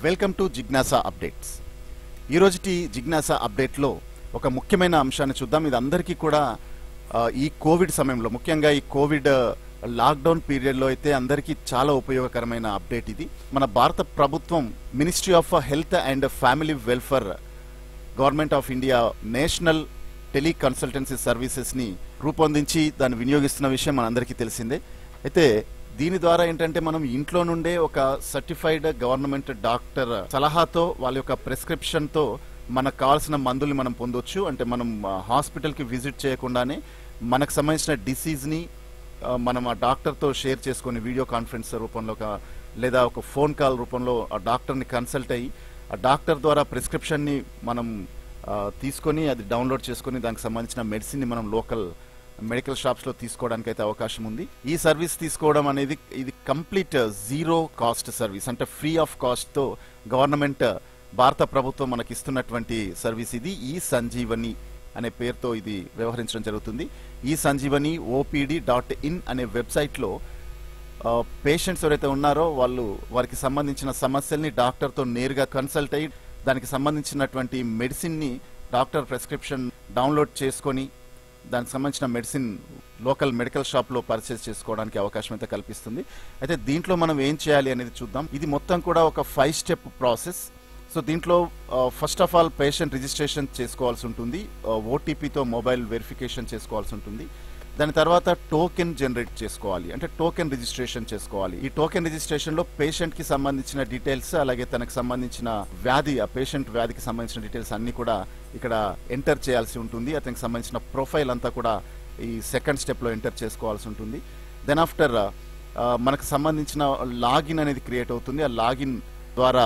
welcome to Jignasa updates ఈరోజుటి జిజ్ఞాసా అప్డేట్లో ఒక ముఖ్యమైన అంశాన్ని చూద్దాం ఇది అందరికీ కూడా ఆ, ఈ కోవిడ్ సమయంలో ముఖ్యంగా ఈ కోవిడ్ లాక్డౌన్ పీరియడ్లో అయితే అందరికీ చాలా ఉపయోగకరమైన అప్డేట్ ఇది మన భారత ప్రభుత్వం ministry of health and family welfare government of India national teleconsultancy సర్వీసెస్ని రూపొందించి దాన్ని వినియోగిస్తున్న విషయం మనందరికీ తెలిసిందే అయితే దీని ద్వారా ఏంటంటే మనం ఇంట్లో నుండే ఒక సర్టిఫైడ్ గవర్నమెంట్ డాక్టర్ సలహాతో వాళ్ళ యొక్క ప్రిస్క్రిప్షన్తో మనకు కావాల్సిన మందుల్ని మనం పొందొచ్చు అంటే మనం ఆ, హాస్పిటల్కి విజిట్ చేయకుండానే మనకు సంబంధించిన డిసీజ్ని ఆ, మనం ఆ డాక్టర్తో షేర్ చేసుకొని వీడియో కాన్ఫరెన్స్ రూపంలో ఒక లేదా ఒక ఫోన్ కాల్ రూపంలో ఆ డాక్టర్ని కన్సల్ట్ అయ్యి ఆ డాక్టర్ ద్వారా ప్రిస్క్రిప్షన్ని మనం ఆ, తీసుకొని అది డౌన్లోడ్ చేసుకొని దానికి సంబంధించిన మెడిసిన్ని మనం లోకల్ మెడికల్ షాప్స్లో తీసుకోవడానికి అయితే అవకాశం ఉంది ఈ సర్వీస్ తీసుకోవడం అనేది ఇది కంప్లీట్ జీరో కాస్ట్ సర్వీస్ అంటే ఫ్రీ ఆఫ్ కాస్ట్తో గవర్నమెంట్ భారత ప్రభుత్వం మనకి ఇస్తున్నటువంటి సర్వీస్ ఇది ఈ సంజీవని అనే పేరుతో ఇది వ్యవహరించడం జరుగుతుంది ఈ సంజీవని ఓపీడీ డాట్ ఇన్ అనే వెబ్సైట్లో పేషెంట్స్ ఎవరైతే ఉన్నారో వాళ్ళు వారికి సంబంధించిన సమస్యల్ని డాక్టర్తో నేరుగా కన్సల్ట్ అయ్యి దానికి సంబంధించినటువంటి మెడిసిన్ని డాక్టర్ ప్రిస్క్రిప్షన్ డౌన్లోడ్ చేసుకొని దానికి సంబంధించిన మెడిసిన్ లోకల్ మెడికల్ షాప్లో పర్చేస్ చేసుకోవడానికి అవకాశం అయితే కల్పిస్తుంది అయితే దీంట్లో మనం ఏం చేయాలి అనేది చూద్దాం ఇది మొత్తం కూడా ఒక ఫైవ్ స్టెప్ ప్రాసెస్ సో దీంట్లో first of all patient registration చేసుకోవాల్సి ఉంటుంది ఓటీపీతో మొబైల్ వెరిఫికేషన్ చేసుకోవాల్సి ఉంటుంది దాని తర్వాత టోకెన్ జనరేట్ చేసుకోవాలి అంటే టోకెన్ రిజిస్ట్రేషన్ చేసుకోవాలి ఈ టోకెన్ రిజిస్ట్రేషన్ లో పేషెంట్ కి సంబంధించిన డీటెయిల్స్ అలాగే తనకు సంబంధించిన వ్యాధి ఆ పేషెంట్ వ్యాధికి సంబంధించిన డీటెయిల్స్ అన్ని కూడా ఇక్కడ ఎంటర్ చేయాల్సి ఉంటుంది అతనికి సంబంధించిన ప్రొఫైల్ అంతా కూడా ఈ సెకండ్ స్టెప్ లో ఎంటర్ చేసుకోవాల్సి ఉంటుంది దెన్ ఆఫ్టర్ మనకు సంబంధించిన లాగిన్ అనేది క్రియేట్ అవుతుంది ఆ లాగిన్ ద్వారా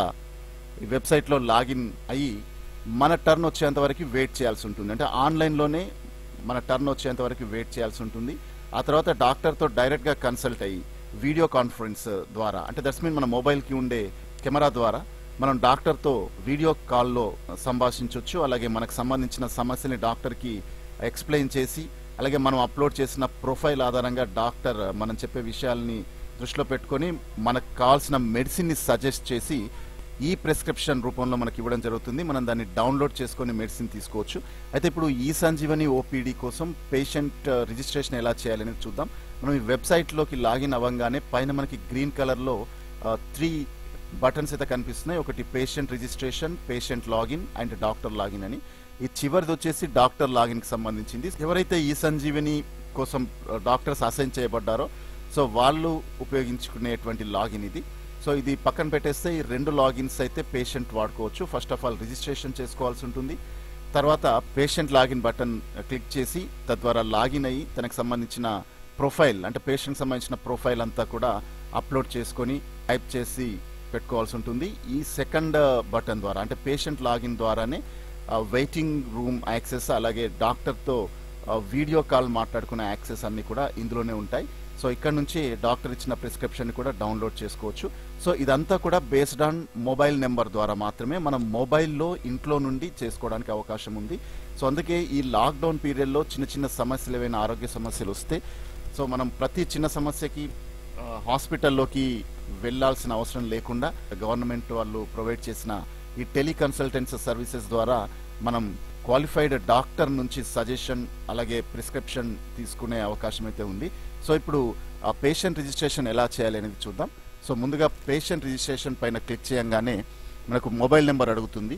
ఈ వెబ్సైట్లో లాగిన్ అయ్యి మన టర్న్ వచ్చేంత వరకు వెయిట్ చేయాల్సి ఉంటుంది అంటే ఆన్లైన్లోనే మన టర్న్ వచ్చేంత వరకు వెయిట్ చేయాల్సి ఉంటుంది ఆ తర్వాత డాక్టర్తో డైరెక్ట్గా కన్సల్ట్ అయ్యి వీడియో కాన్ఫరెన్స్ ద్వారా అంటే దట్స్ మీన్ మన మొబైల్కి ఉండే కెమెరా ద్వారా మనం డాక్టర్తో వీడియో కాల్లో సంభాషించవచ్చు అలాగే మనకు సంబంధించిన సమస్యని డాక్టర్కి ఎక్స్ప్లెయిన్ చేసి అలాగే మనం అప్లోడ్ చేసిన ప్రొఫైల్ ఆధారంగా డాక్టర్ మనం చెప్పే విషయాల్ని దృష్టిలో పెట్టుకొని మనకు కావాల్సిన మెడిసిన్ని సజెస్ట్ చేసి ఈ ప్రిస్క్రిప్షన్ రూపంలో మనకి ఇవ్వడం జరుగుతుంది మనం దాన్ని డౌన్లోడ్ చేసుకొని మెడిసిన్ తీసుకోవచ్చు అయితే ఇప్పుడు ఈ సంజీవని ఓపీడీ కోసం పేషెంట్ రిజిస్ట్రేషన్ ఎలా చేయాలనేది చూద్దాం మనం ఈ వెబ్సైట్లోకి లాగిన్ అవ్వగానే పైన మనకి గ్రీన్ కలర్లో త్రీ బటన్స్ అయితే కనిపిస్తున్నాయి ఒకటి patient registration patient login and doctor login అని ఈ చివరిది వచ్చేసి డాక్టర్ లాగిన్ కి సంబంధించింది ఎవరైతే ఈ సంజీవని కోసం డాక్టర్స్ అసైన్ చేయబడ్డారో సో వాళ్ళు ఉపయోగించుకునేటువంటి లాగిన్ ఇది సో ఇది పక్కన పెట్టేస్తే ఈ రెండు లాగిన్స్ అయితే పేషెంట్ వాడుకోవచ్చు ఫస్ట్ ఆఫ్ ఆల్ రిజిస్ట్రేషన్ చేసుకోవాల్సి ఉంటుంది తర్వాత పేషెంట్ లాగిన్ బటన్ క్లిక్ చేసి తద్వారా లాగిన్ అయ్యి తనకు సంబంధించిన ప్రొఫైల్ అంటే పేషెంట్ సంబంధించిన ప్రొఫైల్ అంతా కూడా అప్లోడ్ చేసుకొని టైప్ చేసి పెట్టుకోవాల్సి ఉంటుంది ఈ సెకండ్ బటన్ ద్వారా అంటే పేషెంట్ లాగిన్ ద్వారానే వెయిటింగ్ రూమ్ యాక్సెస్ అలాగే డాక్టర్తో వీడియో కాల్ మాట్లాడుకునే యాక్సెస్ అన్ని కూడా ఇందులోనే ఉంటాయి సో ఇక్కడ నుంచి డాక్టర్ ఇచ్చిన ప్రిస్క్రిప్షన్ కూడా డౌన్లోడ్ చేసుకోవచ్చు సో ఇదంతా కూడా బేస్డ్ ఆన్ మొబైల్ నెంబర్ ద్వారా మాత్రమే మనం మొబైల్లో ఇంట్లో నుండి చేసుకోవడానికి అవకాశం ఉంది సో అందుకే ఈ లాక్డౌన్ పీరియడ్లో చిన్న చిన్న సమస్యలు ఏవైనా ఆరోగ్య సమస్యలు వస్తే సో మనం ప్రతి చిన్న సమస్యకి ఆ, హాస్పిటల్లోకి వెళ్ళాల్సిన అవసరం లేకుండా గవర్నమెంట్ వాళ్ళు ప్రొవైడ్ చేసిన ఈ టెలికన్సల్టెన్స్ సర్వీసెస్ ద్వారా మనం క్వాలిఫైడ్ డాక్టర్ నుంచి సజెషన్ అలాగే ప్రిస్క్రిప్షన్ తీసుకునే అవకాశం అయితే ఉంది సో ఇప్పుడు ఆ పేషెంట్ రిజిస్ట్రేషన్ ఎలా చేయాలి అనేది చూద్దాం సో ముందుగా పేషెంట్ రిజిస్ట్రేషన్ పైన క్లిక్ చేయంగానే మనకు మొబైల్ నెంబర్ అడుగుతుంది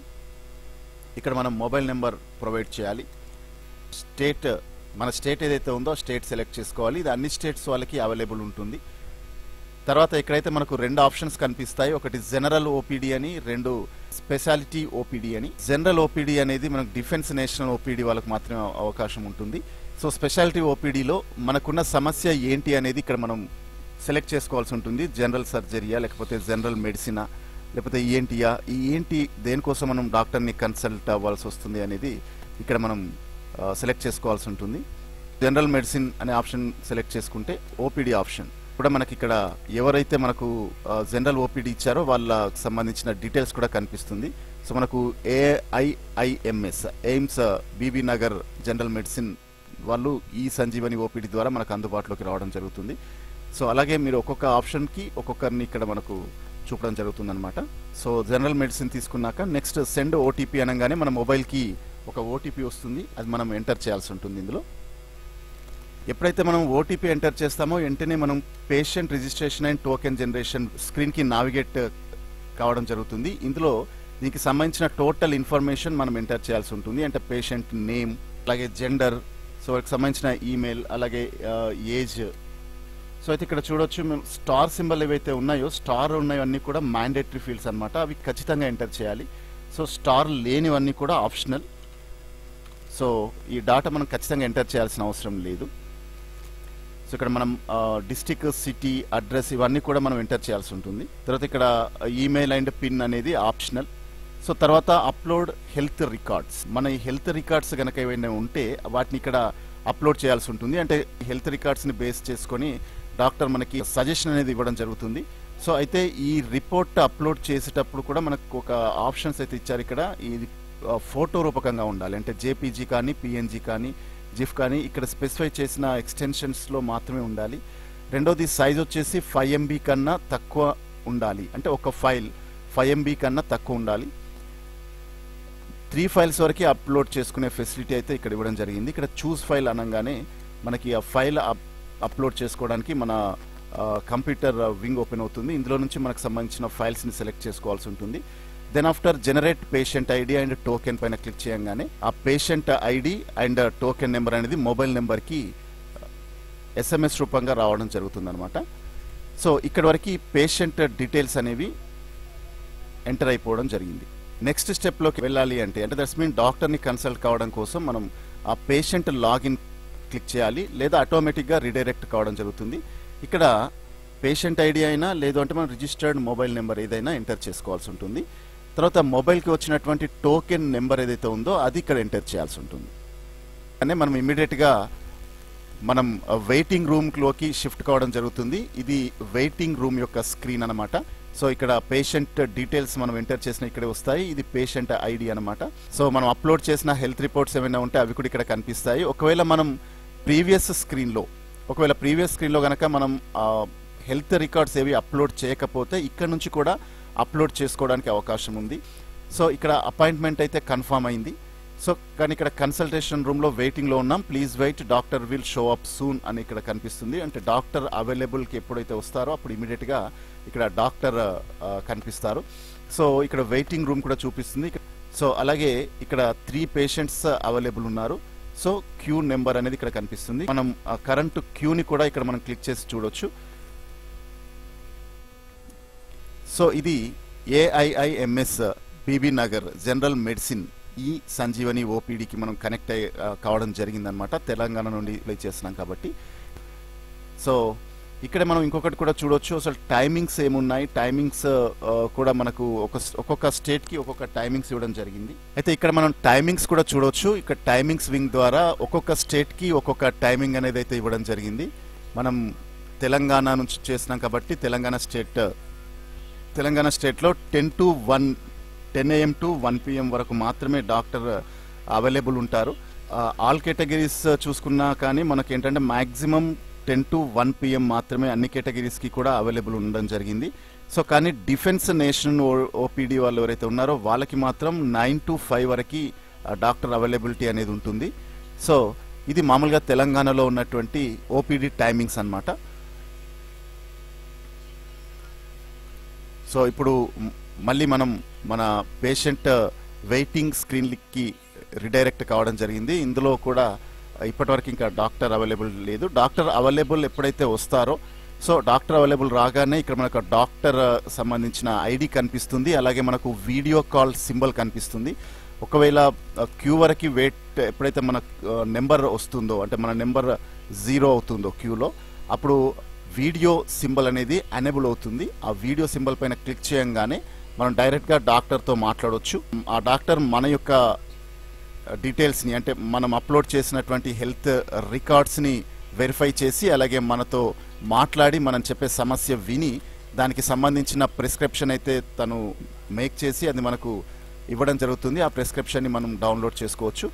ఇక్కడ మనం మొబైల్ నెంబర్ ప్రొవైడ్ చేయాలి స్టేట్ మన స్టేట్ ఏదైతే ఉందో స్టేట్ సెలెక్ట్ చేసుకోవాలి ఇది అన్ని స్టేట్స్ వాళ్ళకి అవైలబుల్ ఉంటుంది తర్వాత ఇక్కడైతే మనకు రెండు ఆప్షన్స్ కనిపిస్తాయి ఒకటి జనరల్ ఓపీడీ అని రెండు స్పెషాలిటీ ఓపీడీ అని జనరల్ ఓపీడీ అనేది మనకు డిఫెన్స్ నేషనల్ ఓపీడీ వాళ్ళకి మాత్రమే అవ- అవకాశం ఉంటుంది సో స్పెషాలిటీ ఓపీడీలో మనకున్న సమస్య ఏంటి అనేది ఇక్కడ మనం సెలెక్ట్ చేసుకోవాల్సి ఉంటుంది జనరల్ సర్జరీయా లేకపోతే జనరల్ మెడిసినా లేకపోతే ఈఎన్టీయా ఈ ఏంటి దేనికోసం మనం డాక్టర్ని కన్సల్ట్ అవ్వాల్సి వస్తుంది అనేది ఇక్కడ మనం సెలెక్ట్ చేసుకోవాల్సి ఉంటుంది జనరల్ మెడిసిన్ అనే ఆప్షన్ సెలెక్ట్ చేసుకుంటే ఓపీడీ ఆప్షన్ కూడా మనకి ఇక్కడ ఎవరైతే మనకు జనరల్ ఓపీడీ ఇచ్చారో వాళ్ళకి సంబంధించిన డీటెయిల్స్ కూడా కనిపిస్తుంది సో మనకు AIIMS AIIMS Bibinagar general medicine వాళ్ళు ఈ సంజీవని ఓపీడీ ద్వారా మనకు అందుబాటులోకి రావడం జరుగుతుంది సో అలాగే మీరు ఒక్కొక్క ఆప్షన్కి ఒక్కొక్కరిని ఇక్కడ మనకు చూపడం జరుగుతుందన్నమాట సో జనరల్ మెడిసిన్ తీసుకున్నాక నెక్స్ట్ సెండ్ ఓటీపీ అనగానే మన మొబైల్కి ఒక ఓటీపీ వస్తుంది అది మనం ఎంటర్ చేయాల్సి ఉంటుంది ఇందులో ఎప్పుడైతే మనం ఓటీపీ ఎంటర్ చేస్తామో వెంటనే మనం patient registration and token generation స్క్రీన్కి నావిగేట్ కావడం జరుగుతుంది ఇందులో దీనికి సంబంధించిన టోటల్ ఇన్ఫర్మేషన్ మనం ఎంటర్ చేయాల్సి ఉంటుంది అంటే పేషెంట్ నేమ్ అలాగే జెండర్ సో వాటికి సంబంధించిన ఈమెయిల్ అలాగే ఏజ్ సో అయితే ఇక్కడ చూడొచ్చు మేము స్టార్ సింబల్ ఏవైతే ఉన్నాయో స్టార్ ఉన్నాయన్నీ కూడా మ్యాండేటరీ ఫీల్డ్స్ అన్నమాట అవి ఖచ్చితంగా ఎంటర్ చేయాలి సో స్టార్ లేనివన్నీ కూడా ఆప్షనల్ సో ఈ డాటా మనం ఖచ్చితంగా ఎంటర్ చేయాల్సిన అవసరం లేదు సో ఇక్కడ మనం డిస్టిక్ సిటీ అడ్రస్ ఇవన్నీ కూడా మనం ఎంటర్ చేయాల్సి ఉంటుంది తర్వాత ఇక్కడ ఈమెయిల్ అండ్ పిన్ అనేది ఆప్షనల్ సో తర్వాత అప్లోడ్ హెల్త్ రికార్డ్స్ మన ఈ హెల్త్ రికార్డ్స్ కనుక ఏవైనా ఉంటే వాటిని ఇక్కడ అప్లోడ్ చేయాల్సి ఉంటుంది అంటే హెల్త్ రికార్డ్స్ని బేస్ చేసుకొని డాక్టర్ మనకి సజెషన్ అనేది ఇవ్వడం జరుగుతుంది సో అయితే ఈ రిపోర్ట్ అప్లోడ్ చేసేటప్పుడు కూడా మనకు ఒక ఆప్షన్స్ అయితే ఇచ్చారు ఇక్కడ ఇది ఫోటో రూపకంగా ఉండాలి అంటే జేపీజీ కానీ పిఎన్జీ కానీ జిఫ్ కానీ ఇక్కడ స్పెసిఫై చేసిన ఎక్స్టెన్షన్స్లో మాత్రమే ఉండాలి రెండోది సైజ్ వచ్చేసి ఫైవ్ ఎంబీ కన్నా తక్కువ ఉండాలి అంటే ఒక ఫైల్ ఫైవ్ ఎంబీ కన్నా తక్కువ ఉండాలి త్రీ ఫైల్స్ వరకు అప్లోడ్ చేసుకునే ఫెసిలిటీ అయితే ఇక్కడ ఇవ్వడం జరిగింది ఇక్కడ చూస్ ఫైల్ అనగానే మనకి ఆ ఫైల్ అప్లోడ్ చేసుకోవడానికి మన కంప్యూటర్ వింగ్ ఓపెన్ అవుతుంది ఇందులో నుంచి మనకు సంబంధించిన ఫైల్స్ని సెలెక్ట్ చేసుకోవాల్సి ఉంటుంది then after generate patient ID and token పైన క్లిక్ చేయగానే ఆ patient ID and token number అనేది మొబైల్ నెంబర్కి ఎస్ఎంఎస్ రూపంగా రావడం జరుగుతుందన్నమాట సో ఇక్కడ వరకు పేషెంట్ డీటెయిల్స్ అనేవి ఎంటర్ అయిపోవడం జరిగింది నెక్స్ట్ స్టెప్లోకి వెళ్ళాలి అంటే అంటే దట్స్ మీన్ డాక్టర్ని కన్సల్ట్ కావడం కోసం మనం ఆ పేషెంట్ లాగిన్ క్లిక్ చేయాలి లేదా ఆటోమేటిక్గా రిడైరెక్ట్ కావడం జరుగుతుంది ఇక్కడ పేషెంట్ ఐడి అయినా లేదు అంటే మనం రిజిస్టర్డ్ మొబైల్ నెంబర్ ఏదైనా ఎంటర్ చేసుకోవాల్సి ఉంటుంది తర్వాత మొబైల్కి వచ్చినటువంటి టోకెన్ నెంబర్ ఏదైతే ఉందో అది ఇక్కడ ఎంటర్ చేయాల్సి ఉంటుంది అంటే మనం ఇమీడియట్గా మనం వెయిటింగ్ రూమ్లోకి షిఫ్ట్ కావడం జరుగుతుంది ఇది వెయిటింగ్ రూమ్ యొక్క స్క్రీన్ అనమాట సో ఇక్కడ పేషెంట్ డీటెయిల్స్ మనం ఎంటర్ చేసిన ఇక్కడే వస్తాయి ఇది పేషెంట్ ఐడి అనమాట సో మనం అప్లోడ్ చేసిన హెల్త్ రిపోర్ట్స్ ఏమైనా ఉంటే అవి కూడా ఇక్కడ కనిపిస్తాయి ఒకవేళ మనం ప్రీవియస్ స్క్రీన్లో ఒకవేళ ప్రీవియస్ స్క్రీన్లో కనుక మనం హెల్త్ రికార్డ్స్ ఏవి అప్లోడ్ చేయకపోతే ఇక్కడ నుంచి కూడా అప్లోడ్ చేసుకోవడానికి అవకాశం ఉంది సో ఇక్కడ అపాయింట్మెంట్ అయితే కన్ఫర్మ్ అయింది సో కానీ ఇక్కడ కన్సల్టేషన్ రూమ్లో వెయిటింగ్లో ఉన్నాం please wait doctor will show up soon అని ఇక్కడ కనిపిస్తుంది అంటే డాక్టర్ అవైలబుల్కి ఎప్పుడైతే వస్తారో అప్పుడు ఇమీడియట్గా ఇక్కడ డాక్టర్ కనిపిస్తారు సో ఇక్కడ వెయిటింగ్ రూమ్ కూడా చూపిస్తుంది సో అలాగే ఇక్కడ త్రీ పేషెంట్స్ అవైలబుల్ ఉన్నారు సో క్యూ నెంబర్ అనేది ఇక్కడ కనిపిస్తుంది మనం కరెంట్ క్యూని కూడా ఇక్కడ మనం క్లిక్ చేసి చూడొచ్చు సో ఇది AIIMS Bibinagar general medicine ఈ సంజీవని ఓపీడీకి మనం కనెక్ట్ అయ్యి కావడం జరిగిందనమాట తెలంగాణ నుండి ప్లే చేస్తున్నాం కాబట్టి సో ఇక్కడ మనం ఇంకొకటి కూడా చూడొచ్చు అసలు టైమింగ్స్ ఏమున్నాయి టైమింగ్స్ కూడా మనకు ఒక ఒక్కొక్క స్టేట్కి ఒక్కొక్క టైమింగ్స్ ఇవ్వడం జరిగింది అయితే ఇక్కడ మనం టైమింగ్స్ కూడా చూడొచ్చు ఇక్కడ టైమింగ్స్ వింగ్ ద్వారా ఒక్కొక్క స్టేట్కి ఒక్కొక్క టైమింగ్ అనేది అయితే ఇవ్వడం జరిగింది మనం తెలంగాణ నుంచి చేస్తున్నాం కాబట్టి తెలంగాణ స్టేట్ తెలంగాణ స్టేట్లో ten to one ten AM to one PM వరకు మాత్రమే డాక్టర్ అవైలబుల్ ఉంటారు ఆల్ కేటగిరీస్ చూసుకున్నా కానీ మనకి ఏంటంటే maximum ten to one PM మాత్రమే అన్ని కేటగిరీస్కి కూడా అవైలబుల్ ఉండడం జరిగింది సో కానీ డిఫెన్స్ నేషన్ ఓపీడీ వాళ్ళు ఎవరైతే ఉన్నారో వాళ్ళకి మాత్రం నైన్ టు ఫైవ్ వరకు డాక్టర్ అవైలబిలిటీ అనేది ఉంటుంది సో ఇది మామూలుగా తెలంగాణలో ఉన్నటువంటి ఓపీడీ టైమింగ్స్ అనమాట సో ఇప్పుడు మళ్ళీ మనం మన పేషెంట్ వెయిటింగ్ స్క్రీన్కి రిడైరెక్ట్ కావడం జరిగింది ఇందులో కూడా ఇప్పటివరకు ఇంకా డాక్టర్ అవైలబుల్ లేదు డాక్టర్ అవైలబుల్ ఎప్పుడైతే వస్తారో సో డాక్టర్ అవైలబుల్ రాగానే ఇక్కడ మనకు డాక్టర్ సంబంధించిన ఐడి కనిపిస్తుంది అలాగే మనకు వీడియో కాల్ సింబల్ కనిపిస్తుంది ఒకవేళ క్యూ వరకు వెయిట్ ఎప్పుడైతే మన నెంబర్ వస్తుందో అంటే మన నెంబర్ జీరో అవుతుందో క్యూలో అప్పుడు వీడియో సింబల్ అనేది ఎనేబుల్ అవుతుంది ఆ వీడియో సింబల్ పైన క్లిక్ చేయంగానే మనం డైరెక్ట్గా డాక్టర్తో మాట్లాడవచ్చు ఆ డాక్టర్ మన యొక్క డీటెయిల్స్ని అంటే మనం అప్లోడ్ చేసినటువంటి హెల్త్ రికార్డ్స్ని వెరిఫై చేసి అలాగే మనతో మాట్లాడి మనం చెప్పే సమస్య విని దానికి సంబంధించిన ప్రిస్క్రిప్షన్ అయితే తను మేక్ చేసి అది మనకు ఇవ్వడం జరుగుతుంది ఆ ప్రిస్క్రిప్షన్ని మనం డౌన్లోడ్ చేసుకోవచ్చు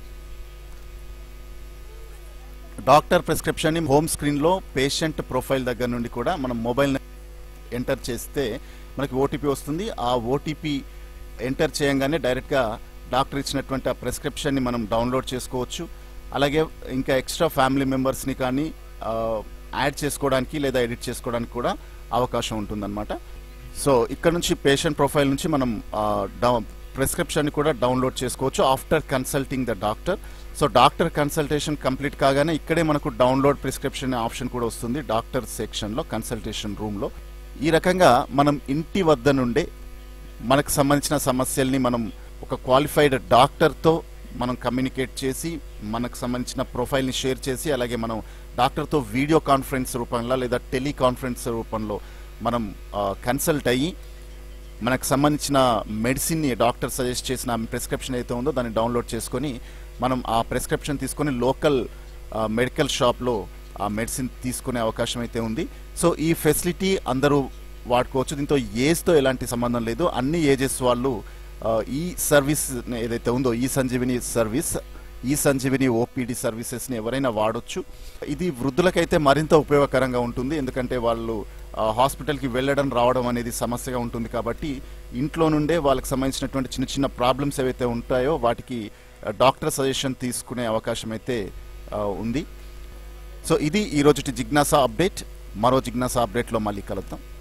డాక్టర్ ప్రిస్క్రిప్షన్ని హోమ్ స్క్రీన్లో పేషెంట్ ప్రొఫైల్ దగ్గర నుండి కూడా మనం మొబైల్ ఎంటర్ చేస్తే మనకి ఓటీపీ వస్తుంది ఆ ఓటీపీ ఎంటర్ చేయంగానే డైరెక్ట్గా డాక్టర్ ఇచ్చినటువంటి ఆ ప్రిస్క్రిప్షన్ని మనం డౌన్లోడ్ చేసుకోవచ్చు అలాగే ఇంకా ఎక్స్ట్రా ఫ్యామిలీ మెంబర్స్ని కానీ ఆ, యాడ్ చేసుకోవడానికి లేదా ఎడిట్ చేసుకోవడానికి కూడా అవకాశం ఉంటుందన్నమాట సో ఇక్కడ నుంచి పేషెంట్ ప్రొఫైల్ నుంచి మనం ఆ, డౌ- ప్రిస్క్రిప్షన్ కూడా డౌన్లోడ్ చేసుకోవచ్చు after consulting the doctor so doctor consultation complete కాగానే ఇక్కడే మనకు డౌన్లోడ్ ప్రిస్క్రిప్షన్ ఆప్షన్ కూడా వస్తుంది డాక్టర్ సెక్షన్లో కన్సల్టేషన్ రూమ్లో ఈ రకంగా మనం ఇంటి వద్ద నుండే మనకు సంబంధించిన సమస్యల్ని మనం ఒక క్వాలిఫైడ్ డాక్టర్తో మనం కమ్యూనికేట్ చేసి మనకు సంబంధించిన ప్రొఫైల్ని షేర్ చేసి అలాగే మనం డాక్టర్తో వీడియో కాన్ఫరెన్స్ రూపంలో లేదా టెలికాన్ఫరెన్స్ రూపంలో మనం కన్సల్ట్ అయ్యి మనకు సంబంధించిన మెడిసిన్ని డాక్టర్ సజెస్ట్ చేసిన ప్రిస్క్రిప్షన్ అయితే ఉందో దాన్ని డౌన్లోడ్ చేసుకొని మనం ఆ ప్రిస్క్రిప్షన్ తీసుకొని లోకల్ మెడికల్ షాప్లో ఆ మెడిసిన్ తీసుకునే అవకాశం అయితే ఉంది సో ఈ ఫెసిలిటీ అందరూ వాడుకోవచ్చు దీంతో ఏజ్తో ఎలాంటి సంబంధం లేదు అన్ని ఏజెస్ వాళ్ళు ఆ, ఈ సర్వీస్ ఏదైతే ఉందో ఈ సంజీవిని సర్వీస్ ఈ సంజీవిని ఓపీడీ సర్వీసెస్ని ఎవరైనా వాడొచ్చు ఇది వృద్ధులకైతే మరింత ఉపయోగకరంగా ఉంటుంది ఎందుకంటే వాళ్ళు ఆ, హాస్పిటల్కి వెళ్ళడం రావడం అనేది సమస్యగా ఉంటుంది కాబట్టి ఇంట్లో నుండే వాళ్ళకి సంబంధించినటువంటి చిన్న చిన్న ప్రాబ్లమ్స్ ఏవైతే ఉంటాయో వాటికి ఆ, డాక్టర్ సజెషన్ తీసుకునే అవకాశం అయితే ఆ, ఉంది సో ఇది ఈరోజుటి జిజ్ఞాసా అప్డేట్ మరో జిజ్ఞాసా అప్డేట్లో మళ్ళీ కలుద్దాం